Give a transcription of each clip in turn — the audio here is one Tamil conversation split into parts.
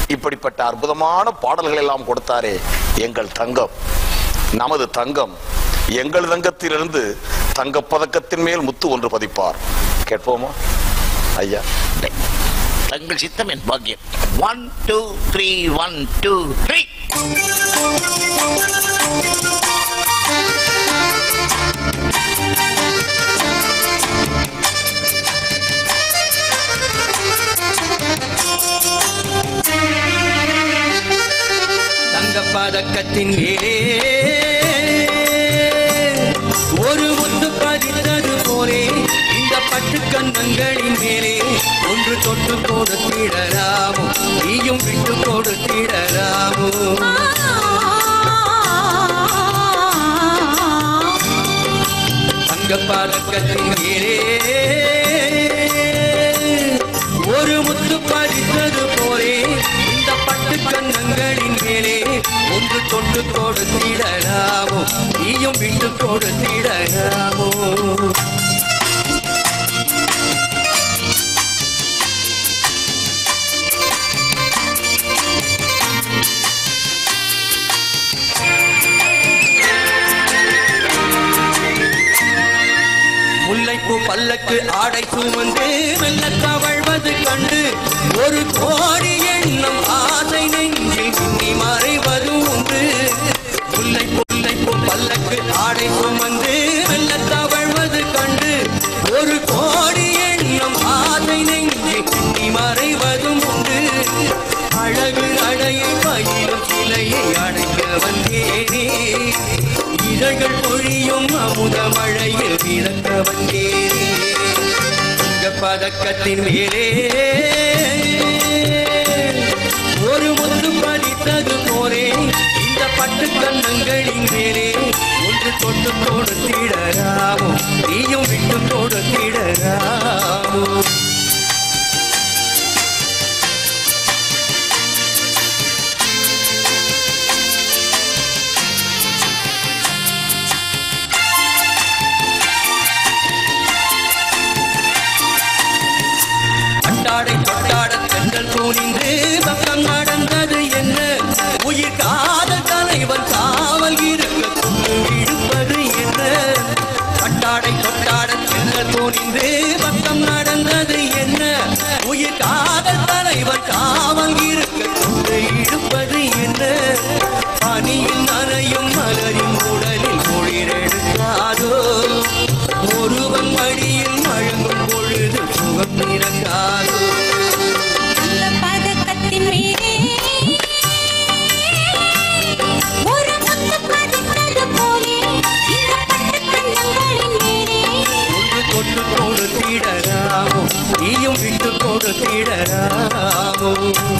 இப்படிப்பட்ட அற்புதமான பாடல்கள் எல்லாம் கொடுத்தாரே எங்கள் தங்கம் நமது தங்கம் எங்கள் தங்கத்திலிருந்து தங்கப் பதக்கத்தின் மேல் முத்து ஒன்று பதிப்பார் கேட்போமா ஐயா தங்கள் சித்தம் என் பாக்கியம் one two three one two three தங்கப் பதக்கத்தின் மேலே ஒரு முத்து பதித்தது போலே இந்த பட்டு கண்ணங்களின் மேலே ஒன்று தொட்டு கொடுத்திடலாமோ நீயும் விட்டு கொடுத்திடலாமோ தங்கப் பதக்கத்தின் மேலே ஒரு முத்து பதித்தது போலே இந்த பட்டு கண்ணங்களின் மேலே ஒன்று தொட்டு கொடுத்திடலாமோ நீயும் விட்டு கொடுத்திடலாமோ முல்லைப்பூ பல்லக்கு ஆடை சுமந்து மெல்ல தவழ்வது கண்டு ஒரு கோடி எண்ணம் ஆசை நெஞ்சில் பின்னி மறைவது உண்டு முல்லை முல்லைப்பூ பல்லக்கு ஆடை சுமந்து மெல்ல தவழ்வது கண்டு ஒரு கோடி எண்ணம் ஆசை நெஞ்சில் பின்னி மறைவதும் உண்டு அழகு அடையை பயிலும் சிலையை அடைக்க வந்தேனே இதழ்கள் பொழியும் அமுத மழையில் மிதக்க வந்தேனே தங்க பதக்கத்தின் மேலே ஒரு முத்து பதித்தது போலே இந்த பட்டு கண்ணங்களின் மேலே ஒன்று தொட்டு கொடுத்திடராமோ நீயும் விட்டு கொடுத்திடராமோ பட்டாடை பட்டாட தென்றல் தூணிந்து பக்கம் நடந்தது என்ன உயிர் காதல் தலைவன் காவல் இருக்க கொண்டு இழுப்பது என்ன பட்டாடை பட்டாட தென்றல் தூணிந்து பக்கம் நடந்தது என்ன உயிர் காதல் தலைவன் காவல் இருக்க கொண்டு இழுப்பது என்ன பனியில் நனையும் மலரின் உடலில் குளிரெடுக்காதோ ஒருவன் மடியில் மழங்கும் பொழுது சுகம் இறங்காதோ பதக்கத்தின் மேலே ஒரு முத்து பதித்தது போலே இந்த பட்டு கண்ணங்களின் மேலே ஒன்று தொட்டு கொடுத்திடராமோ நீயும் விட்டு கொடுத்திடராமோ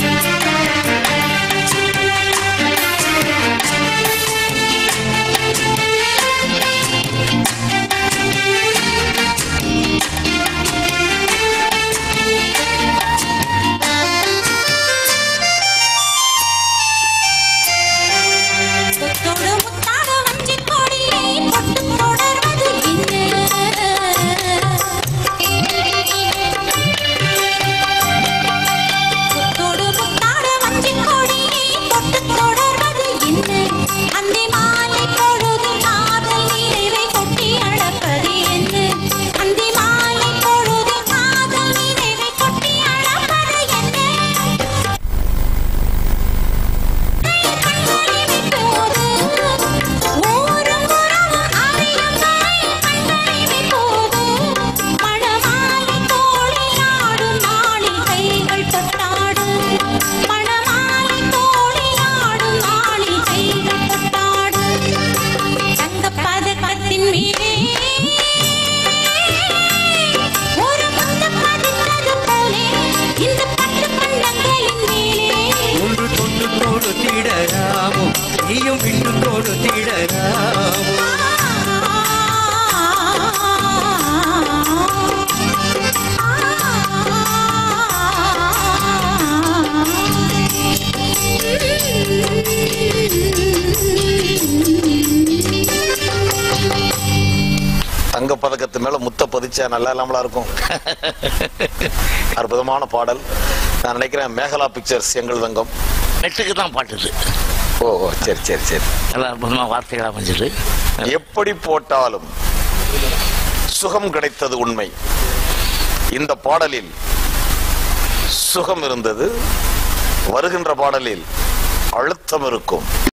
முத்தோடு முத்தாக வஞ்சிக் கொடியை பொட்டு தொடர்வது என்ன? முத்தோடு பதக்கத்து மேல முத்த பதிச்சா நல்லா இல்லாமலா இருக்கும் அற்புதமான பாடல் நான் நினைக்கிறேன் மேகலா பிக்சர்ஸ் எங்கள் தங்கம் நெட்டுக்கு தான் பாட்டுது ஓ ஓ, சரி சரி சரி நல்லா அற்புதமாக வார்த்தைகளாக அமைஞ்சது எப்படி போட்டாலும் சுகம் கிடைத்தது உண்மை இந்த பாடலில் சுகம் இருந்தது வருகின்ற பாடலில் அழுத்தம் இருக்கும்